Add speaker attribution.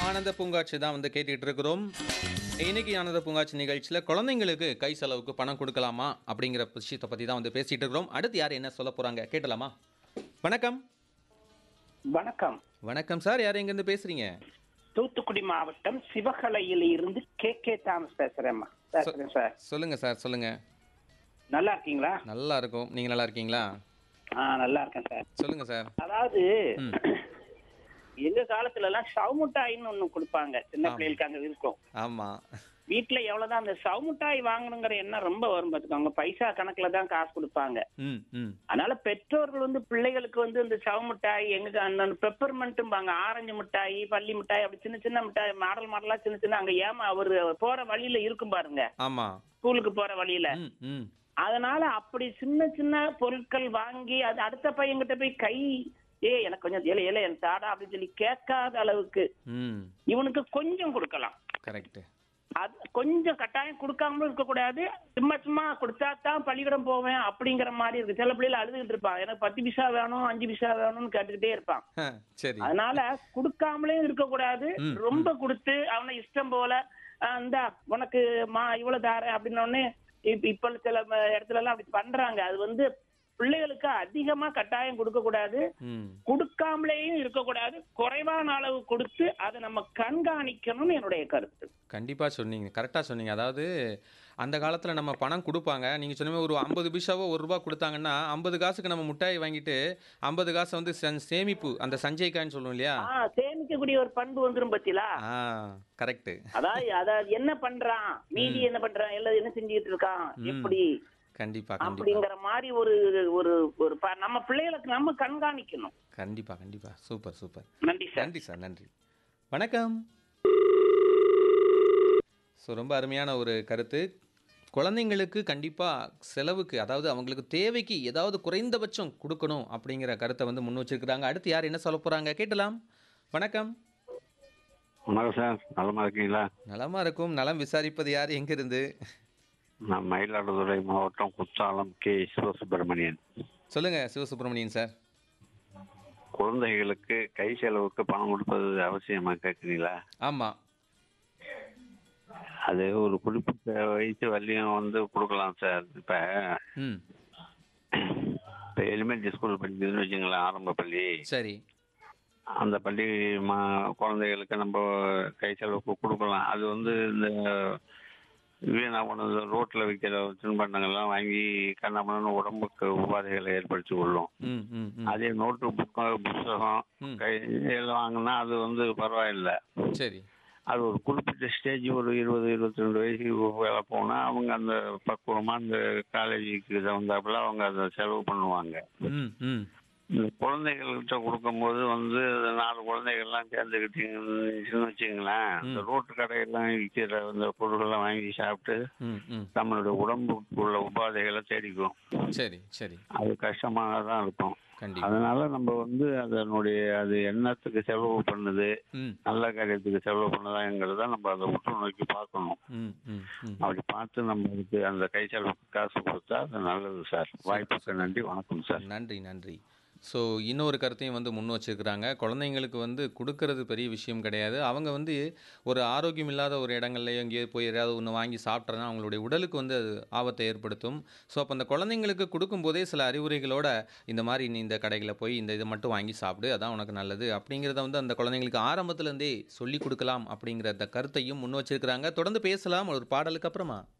Speaker 1: ஆனந்த பூங்காட்சி தான் வந்து கேட்டுட்டு இருக்கிறோம் இன்னைக்கு ஆனந்த பூங்காட்சி நிகழ்ச்சியில் குழந்தைங்களுக்கு கை செலவுக்கு பணம் கொடுக்கலாமா அப்படிங்கிற விஷயத்தை பற்றி தான் வந்து பேசிட்டு இருக்கிறோம் அடுத்து யார் என்ன சொல்ல போறாங்க கேட்டலாமா வணக்கம்
Speaker 2: வணக்கம்
Speaker 1: வணக்கம் சார் யார் எங்கேருந்து பேசுறீங்க
Speaker 2: தூத்துக்குடி மாவட்டம் சிவகலையில இருந்து கே கே தாமஸ் பேசுறேம்மா பேசுறேன் சார்
Speaker 1: சொல்லுங்க சார் சொல்லுங்க
Speaker 2: நல்லா இருக்கீங்களா
Speaker 1: நல்லா இருக்கும் நீங்க நல்லா இருக்கீங்களா
Speaker 2: ஆ நல்லா இருக்கேன் சார்
Speaker 1: சொல்லுங்க சார்
Speaker 2: அதாவது
Speaker 1: ம்.
Speaker 2: எங்க காலத்துல எல்லாம் சவுமுட்டாயின்னு ஒண்ணு கொடுப்பாங்க சின்ன
Speaker 1: ஆமா.
Speaker 2: பிள்ளைகளுக்கு அங்க இருக்கும்
Speaker 1: ஆமா
Speaker 2: வீட்டுல எவ்வளவுதான் அந்த சவுமுட்டாய் வாங்கணுங்கிற எண்ணம் ரொம்ப வரும் பாத்துக்கோங்க பைசா கணக்குல தான் காசு கொடுப்பாங்க
Speaker 1: ம் ம்
Speaker 2: அதனால பெற்றோர்கள் வந்து பிள்ளைகளுக்கு வந்து இந்த சவு மிட்டாய் எங்க அந்த பெப்பர்மெண்ட்டும்பாங்க ஆரஞ்சு மிட்டாய் பள்ளி மிட்டாய் அப்படி சின்ன சின்ன மிட்டாய் மாடல் மாடலா சின்ன சின்ன அங்க ஏமா அவரு போற வழியில இருக்கும் பாருங்க
Speaker 1: ஆமா
Speaker 2: ஸ்கூலுக்கு போற வழியில
Speaker 1: ம் ம்
Speaker 2: அதனால அப்படி சின்ன சின்ன பொருட்கள் வாங்கி அது அடுத்த பையன்கிட்ட போய் கை ஏ எனக்கு கொஞ்சம் ஏல ஏல என் தாடா அப்படின்னு சொல்லி கேட்காத அளவுக்கு
Speaker 1: ம்
Speaker 2: இவனுக்கு கொஞ்சம் கொடுக்கலாம்
Speaker 1: கரெக்ட்
Speaker 2: அது கொஞ்சம் கட்டாயம் கொடுக்காமலும் இருக்கக்கூடாது சும்மா சும்மா கொடுத்தா தான் பள்ளிக்கூடம் போவேன் அப்படிங்கிற மாதிரி இருக்கு சில பிள்ளைகள் அழுதுகிட்டு இருப்பான் எனக்கு பத்து பிசா வேணும் அஞ்சு பிசா வேணும்னு கேட்டுக்கிட்டே இருப்பான்
Speaker 1: சரி
Speaker 2: அதனால கொடுக்காமலே இருக்கக்கூடாது
Speaker 1: ம்,
Speaker 2: ரொம்ப கொடுத்து அவனை இஷ்டம் போல "ஆ, இந்தா உனக்கு மா இவ்வளவு தாரேன் அப்படின்ன உடனே இப்ப இப்ப சில ம- இடத்துல எல்லாம் அப்படி பண்றாங்க அது வந்து பிள்ளைகளுக்கு அதிகமா கட்டாயம் கொடுக்க கூடாது
Speaker 1: ம்
Speaker 2: கொடுக்காமலேயும் இருக்கக்கூடாது குறைவான அளவு கொடுத்து அதை நம்ம கண்காணிக்கணும்னு என்னுடைய கருத்து
Speaker 1: கண்டிப்பாக சொன்னீங்க கரெக்டாக சொன்னீங்க அதாவது அந்த காலத்தில் நம்ம பணம் கொடுப்பாங்க நீங்கள் சொன்ன மாதிரி ஒரு ஐம்பது பைசாவோ ஒரு ரூபா கொடுத்தாங்கன்னா ஐம்பது காசுக்கு நம்ம மிட்டாய் வாங்கிட்டு ஐம்பது காசை வந்து சன்- சேமிப்பு அந்த சஞ்சய் கான்னு சொல்லுவோம் இல்லையா
Speaker 2: ஆ சேமிக்கக்கூடிய ஒரு பண்பு வந்துரும் பத்திலா
Speaker 1: ஆ கரெக்டு
Speaker 2: அதாவது அதாவது என்ன பண்றான் மீதி என்ன பண்றான் எல்லாம் என்ன செஞ்சுட்டு இருக்கான் எப்படி
Speaker 1: கண்டிப்பாக கண்டிப்பாக
Speaker 2: அப்படிங்கிற மாதிரி ஒரு ஒரு ஒரு ப- நம்ம பிள்ளைகளுக்கு நம்ம கண்காணிக்கணும்
Speaker 1: கண்டிப்பாக கண்டிப்பாக சூப்பர் சூப்பர்
Speaker 2: நன்றி சார்
Speaker 1: நன்றி சார் நன்றி வணக்கம் ஸோ ரொம்ப அருமையான ஒரு கருத்து குழந்தைங்களுக்கு கண்டிப்பாக செலவுக்கு அதாவது அவங்களுக்கு தேவைக்கு ஏதாவது குறைந்தபட்சம் கொடுக்கணும் அப்படிங்கிற கருத்தை வந்து முன் வச்சிருக்கிறாங்க அடுத்து யார் என்ன சொல்ல போகிறாங்க கேட்டலாம் வணக்கம்
Speaker 3: வணக்கம் சார் நலமா இருக்கீங்களா
Speaker 1: நலமா இருக்கும் நலம் விசாரிப்பது யார் எங்கிருந்து
Speaker 3: நான் மயிலாடுதுறை மாவட்டம் குற்றாலம் கே சிவசுப்பிரமணியன்
Speaker 1: சொல்லுங்க சிவசுப்பிரமணியன் சார்
Speaker 3: குழந்தைகளுக்கு கை செலவுக்கு பணம் கொடுப்பது அவசியமா கேட்குறீங்களா
Speaker 1: ஆமாம்
Speaker 3: அது ஒரு குறிப்பிட்ட வயசு வரலையும் வந்து கொடுக்கலாம் சார் இப்போ
Speaker 1: ம்
Speaker 3: இப்போ எலிமெண்ட்ரி ஸ்கூல் படிக்குதுன்னு வச்சுங்களேன் ஆரம்ப பள்ளி
Speaker 1: சரி
Speaker 3: அந்த பள்ளி மா குழந்தைகளுக்கு நம்ம கை செலவுக்கு கொடுக்கலாம் அது வந்து இந்த வீணா கொண்டு ரோட்டில் விற்கிற தின்பண்டங்கள்லாம் வாங்கி கண்ணாமண்ணு உடம்புக்கு உபாதைகளை ஏற்படுத்தி கொள்ளும்
Speaker 1: ம் ம் ம்
Speaker 3: அதே நோட்டு புத்தகம் புஸ்தகம்
Speaker 1: ம்.
Speaker 3: கை எல்லாம் வாங்கினா அது வந்து பரவாயில்லை
Speaker 1: சரி
Speaker 3: அது ஒரு குறிப்பிட்ட ஸ்டேஜ் ஒரு இருபது இருபத்தி ரெண்டு வயசுக்கு வேலை போனால் அவங்க அந்த பக்குவமாக அந்த காலேஜுக்கு தகுந்தாப்புல அவங்க அதை செலவு பண்ணுவாங்க
Speaker 1: ம் ம்
Speaker 3: இந்த குழந்தைகள்கிட்ட கொடுக்கும்போது வந்து இந்த நாலு குழந்தைகள்லாம் சேர்ந்துக்கிட்டீங்கன்னு வச்சுங்களேன் இந்த ரோட்டு கடையெல்லாம் விற்கிற இந்த பொருள்கள்லாம் வாங்கி சாப்பிட்டு
Speaker 1: ம் ம்
Speaker 3: நம்மளுடைய உடம்புக்கு உள்ள உபாதைகளை தேடிக்கும்
Speaker 1: சரி சரி
Speaker 3: அது கஷ்டமாக தான் இருக்கும்
Speaker 1: கண்டிப்பாக
Speaker 3: அதனால நம்ம வந்து அதனுடைய அது என்னத்துக்கு செலவு பண்ணுது
Speaker 1: ம்
Speaker 3: நல்ல காரியத்துக்கு செலவு பண்ணுதாங்கிறத நம்ம அதை உற்று நோக்கி பார்க்கணும்
Speaker 1: ம் ம் ம்
Speaker 3: அப்படி பார்த்து நம்ம அதுக்கு அந்த கை செலவுக்கு காசு கொடுத்தா அது நல்லது சார் வாய்ப்புக்கு நன்றி வணக்கம் சார்
Speaker 1: நன்றி நன்றி ஸோ இன்னொரு கருத்தையும் வந்து முன் வச்சிருக்கிறாங்க குழந்தைங்களுக்கு வந்து கொடுக்கறது பெரிய விஷயம் கிடையாது அவங்க வந்து ஒரு ஆரோக்கியம் இல்லாத ஒரு இடங்கள்ல எங்கேயோ போய் ஏதாவது ஒன்று வாங்கி சாப்பிட்றனா அவங்களுடைய உடலுக்கு வந்து அது ஆபத்தை ஏற்படுத்தும் ஸோ அப்போ அந்த குழந்தைங்களுக்கு கொடுக்கும்போதே சில அறிவுரைகளோட இந்த மாதிரி நீ இந்த கடைகளில் போய் இந்த இதை மட்டும் வாங்கி சாப்பிடு அதான் உனக்கு நல்லது அப்படிங்கிறத வந்து அந்த குழந்தைங்களுக்கு ஆரம்பத்துலேருந்தே சொல்லி கொடுக்கலாம் அப்படிங்கிற அந்த கருத்தையும் முன் வச்சிருக்கிறாங்க தொடர்ந்து பேசலாம் ஒரு பாடலுக்கு அப்புறமா